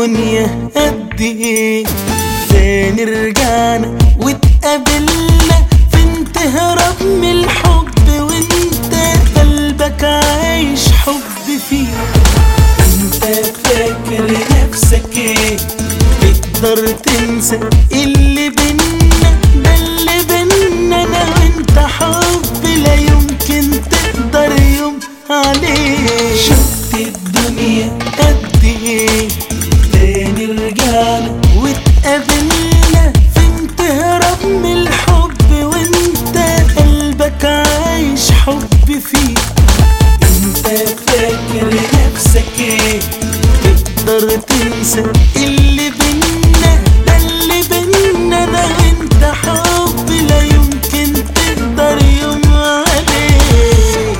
الدنيا قد ايه تاني رجعنا واتقابلنا فين تهرب من الحب وانت قلبك عايش حب فيه انت فاكر نفسك ايه تقدر تنسى اللي بينا ده اللي بينا انا وانت حب لا يمكن تقدر يوم عليه شفت الدنيا قد ايه تاني رجعنا واتقابلنا فين تهرب من الحب وانت قلبك عايش حب فيه انت فاكر نفسك ايه تقدر تنسى اللي بينا ده اللي بينا انا وانت حب لا يمكن تقدر يوم عليه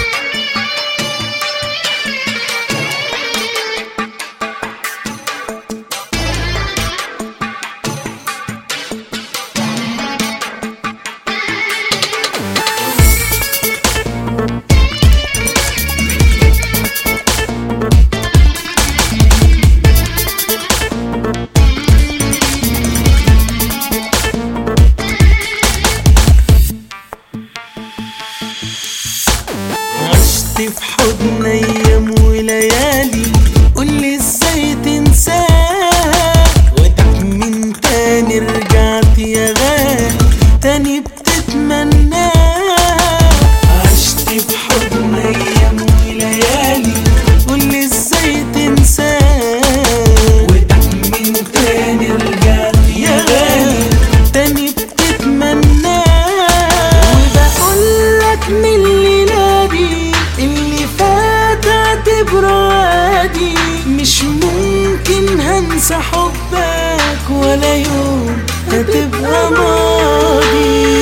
عشت في حضن ايام وليالي قولي ازاي تنساها ودك من تاني رجعت يا غالي تاني بتتمناها عشت في حضن ايام وليالي قولي ازاي تنساها ودك من تاني رجعت يا غالي تاني بتتمناها وبقول لك من الليلة دي اللي فات اعتبره عادي مش ممكن هنسى حبك ولا يوم هتبقى ماضي